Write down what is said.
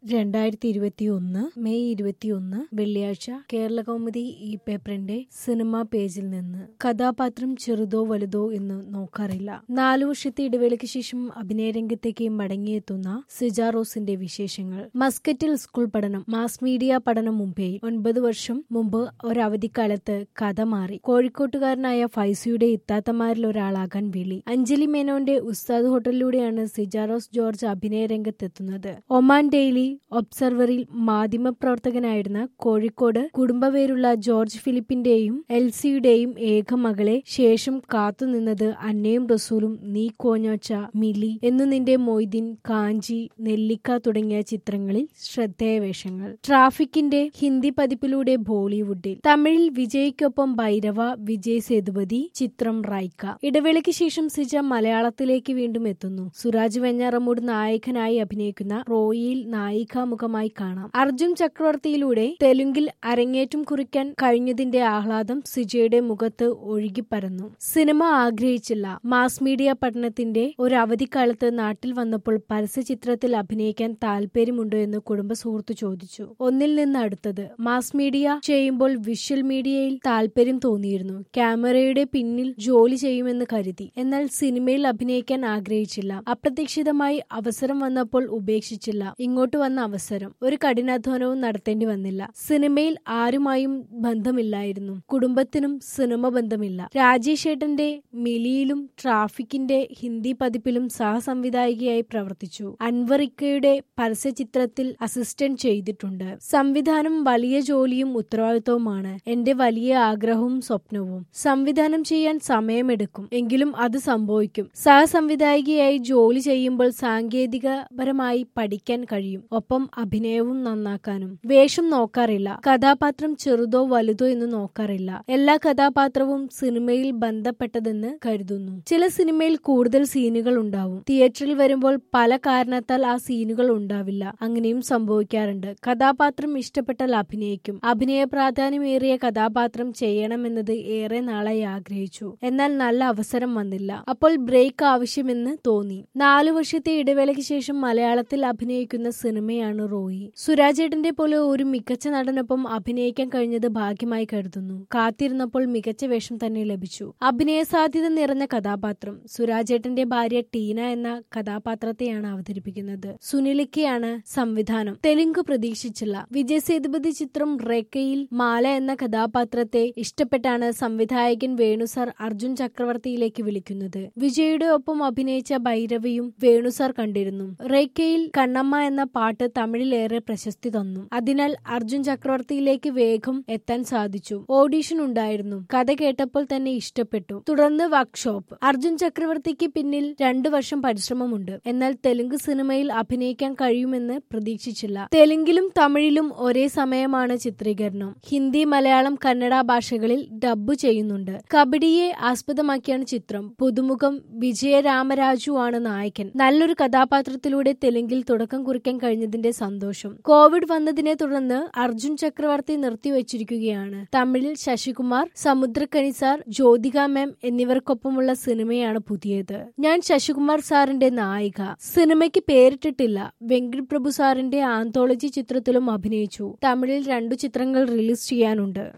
രണ്ടായിരത്തി ഇരുപത്തി ഒന്ന് മെയ് ഇരുപത്തിയൊന്ന് വെള്ളിയാഴ്ച കേരള കൗമുദി ഈ പേപ്പറിന്റെ സിനിമാ പേജിൽ നിന്ന് കഥാപാത്രം ചെറുതോ വലുതോ എന്ന് നോക്കാറില്ല നാലു വർഷത്തെ ഇടവേളയ്ക്ക് ശേഷം അഭിനയ രംഗത്തേക്ക് മടങ്ങിയെത്തുന്ന സിജാറോസിന്റെ വിശേഷങ്ങൾ മസ്കറ്റിൽ സ്കൂൾ പഠനം മാസ് മീഡിയ പഠനം മുംബൈയിൽ ഒൻപത് വർഷം മുമ്പ് ഒരവധിക്കാലത്ത് കഥ മാറി കോഴിക്കോട്ടുകാരനായ ഫൈസിയുടെ ഇത്താത്തമാരിൽ ഒരാളാകാൻ വിളി അഞ്ജലി മേനോന്റെ ഉസ്താദ് ഹോട്ടലിലൂടെയാണ് സിജാറോസ് ജോർജ് അഭിനയ രംഗത്തെത്തുന്നത് ഒമാൻ ഡെയിലി ഒബ്സർവറിൽ മാധ്യമപ്രവർത്തകനായിരുന്ന കോഴിക്കോട് കുടുംബവേരുള്ള ജോർജ് ഫിലിപ്പിന്റെയും എൽസിയുടെയും ഏക മകളെ ശേഷം കാത്തുനിന്നത് അന്നയും റസൂലും നീ കോഞ്ഞോച്ച മിലി എന്നു നിന്റെ മൊയ്തീൻ കാഞ്ചി നെല്ലിക്ക തുടങ്ങിയ ചിത്രങ്ങളിൽ ശ്രദ്ധേയ വേഷങ്ങൾ ട്രാഫിക്കിന്റെ ഹിന്ദി പതിപ്പിലൂടെ ബോളിവുഡിൽ തമിഴിൽ വിജയ്ക്കൊപ്പം ഭൈരവ വിജയ് സേതുപതി ചിത്രം റൈക്ക ഇടവേളയ്ക്ക് ശേഷം സിജ മലയാളത്തിലേക്ക് വീണ്ടും എത്തുന്നു സുരാജ് വെഞ്ഞാറമൂട് നായകനായി അഭിനയിക്കുന്ന റോയിയിൽ നായികാമുഖമായി കാണാം അർജുൻ ചക്രവർത്തിയിലൂടെ തെലുങ്കിൽ അരങ്ങേറ്റം കുറിക്കാൻ കഴിഞ്ഞതിന്റെ ആഹ്ലാദം സിജയുടെ മുഖത്ത് ഒഴുകിപ്പരന്നു സിനിമ ആഗ്രഹിച്ചില്ല മാസ് മീഡിയ പഠനത്തിന്റെ ഒരു അവധിക്കാലത്ത് നാട്ടിൽ വന്നപ്പോൾ പരസ്യചിത്രത്തിൽ അഭിനയിക്കാൻ താല്പര്യമുണ്ടോ എന്ന് കുടുംബ സുഹൃത്ത് ചോദിച്ചു ഒന്നിൽ നിന്ന് അടുത്തത് മാസ് മീഡിയ ചെയ്യുമ്പോൾ വിഷ്വൽ മീഡിയയിൽ താല്പര്യം തോന്നിയിരുന്നു ക്യാമറയുടെ പിന്നിൽ ജോലി ചെയ്യുമെന്ന് കരുതി എന്നാൽ സിനിമയിൽ അഭിനയിക്കാൻ ആഗ്രഹിച്ചില്ല അപ്രതീക്ഷിതമായി അവസരം വന്നപ്പോൾ ഉപേക്ഷിച്ചില്ല ഇങ്ങോട്ട് വന്ന അവസരം ഒരു കഠിനാധ്വാനവും നടത്തേണ്ടി വന്നില്ല സിനിമയിൽ ആരുമായും ബന്ധമില്ലായിരുന്നു കുടുംബത്തിനും സിനിമ ബന്ധമില്ല രാജേഷ് ഏട്ടന്റെ മിലിയിലും ട്രാഫിക്കിന്റെ ഹിന്ദി പതിപ്പിലും സഹസംവിധായികയായി പ്രവർത്തിച്ചു അൻവറിക്കയുടെ പരസ്യചിത്രത്തിൽ അസിസ്റ്റന്റ് ചെയ്തിട്ടുണ്ട് സംവിധാനം വലിയ ജോലിയും ഉത്തരവാദിത്വവുമാണ് എന്റെ വലിയ ആഗ്രഹവും സ്വപ്നവും സംവിധാനം ചെയ്യാൻ സമയമെടുക്കും എങ്കിലും അത് സംഭവിക്കും സഹസംവിധായികയായി ജോലി ചെയ്യുമ്പോൾ സാങ്കേതികപരമായി പഠിക്കാൻ കഴിയും ഒപ്പം അഭിനയവും നന്നാക്കാനും വേഷം നോക്കാറില്ല കഥാപാത്രം ചെറുതോ വലുതോ എന്ന് നോക്കാറില്ല എല്ലാ കഥാപാത്രവും സിനിമയിൽ ബന്ധപ്പെട്ടതെന്ന് കരുതുന്നു ചില സിനിമയിൽ കൂടുതൽ സീനുകൾ ഉണ്ടാവും തിയേറ്ററിൽ വരുമ്പോൾ പല കാരണത്താൽ ആ സീനുകൾ ഉണ്ടാവില്ല അങ്ങനെയും സംഭവിക്കാറുണ്ട് കഥാപാത്രം ഇഷ്ടപ്പെട്ടാൽ അഭിനയിക്കും അഭിനയ പ്രാധാന്യമേറിയ കഥാപാത്രം ചെയ്യണമെന്നത് ഏറെ നാളായി ആഗ്രഹിച്ചു എന്നാൽ നല്ല അവസരം വന്നില്ല അപ്പോൾ ബ്രേക്ക് ആവശ്യമെന്ന് തോന്നി നാലു വർഷത്തെ ഇടവേളയ്ക്ക് ശേഷം മലയാളത്തിൽ അഭിനയിക്കുന്ന സിനിമയാണ് റോയി സുരാജേട്ടന്റെ പോലെ ഒരു മികച്ച നടനൊപ്പം അഭിനയിക്കാൻ കഴിഞ്ഞത് ഭാഗ്യമായി കരുതുന്നു കാത്തിരുന്നപ്പോൾ മികച്ച വേഷം തന്നെ ലഭിച്ചു അഭിനയ സാധ്യത നിറഞ്ഞ കഥാപാത്രം സുരാജേട്ടന്റെ ഭാര്യ ടീന എന്ന കഥാപാത്രത്തെയാണ് അവതരിപ്പിക്കുന്നത് സുനിലിക്കയാണ് സംവിധാനം തെലുങ്ക് പ്രതീക്ഷിച്ചില്ല വിജയ് സേതുപതി ചിത്രം റേക്കയിൽ മാല എന്ന കഥാപാത്രത്തെ ഇഷ്ടപ്പെട്ടാണ് സംവിധായകൻ വേണുസാർ അർജുൻ ചക്രവർത്തിയിലേക്ക് വിളിക്കുന്നത് വിജയുടെ ഒപ്പം അഭിനയിച്ച ഭൈരവിയും വേണുസാർ കണ്ടിരുന്നു റേക്കയിൽ കണ്ണമ്മ എന്ന പാട്ട് തമിഴിലേറെ പ്രശസ്തി തന്നു അതിനാൽ അർജുൻ ചക്രവർത്തിയിലേക്ക് വേഗം എത്താൻ സാധിച്ചു ഓഡീഷൻ ഉണ്ടായിരുന്നു കഥ കേട്ടപ്പോൾ തന്നെ ഇഷ്ടപ്പെട്ടു തുടർന്ന് വർക്ക്ഷോപ്പ് അർജുൻ ചക്രവർത്തിക്ക് പിന്നിൽ രണ്ടു വർഷം പരിശ്രമമുണ്ട് എന്നാൽ തെലുങ്ക് സിനിമയിൽ അഭിനയിക്കാൻ കഴിയുമെന്ന് പ്രതീക്ഷിച്ചില്ല തെലുങ്കിലും തമിഴിലും ഒരേ സമയമാണ് ചിത്രീകരണം ഹിന്ദി മലയാളം കന്നഡ ഭാഷകളിൽ ഡബ്ബ് ചെയ്യുന്നുണ്ട് കബഡിയെ ആസ്പദമാക്കിയാണ് ചിത്രം പുതുമുഖം വിജയരാമരാജു ആണ് നായകൻ നല്ലൊരു കഥാപാത്രത്തിലൂടെ തെലുങ്കിൽ തുടക്കം കുറിക്കാൻ കഴിഞ്ഞതിന്റെ സന്തോഷം കോവിഡ് വന്നതിനെ തുടർന്ന് അർജുൻ ചക്രവർത്തി നിർത്തിവച്ചിരിക്കുകയാണ് തമിഴിൽ ശശികുമാർ സമുദ്രക്കനി സാർ ജ്യോതിക മാം എന്നിവർക്കൊപ്പമുള്ള സിനിമയാണ് പുതിയത് ഞാൻ ശശികുമാർ സാറിന്റെ നായിക സിനിമയ്ക്ക് പേരിട്ടിട്ടില്ല വെങ്കട് പ്രഭു സാറിന്റെ ആന്തോളജി ചിത്രത്തിലും അഭിനയിച്ചു തമിഴിൽ രണ്ടു ചിത്രങ്ങൾ റിലീസ് ചെയ്യാനുണ്ട്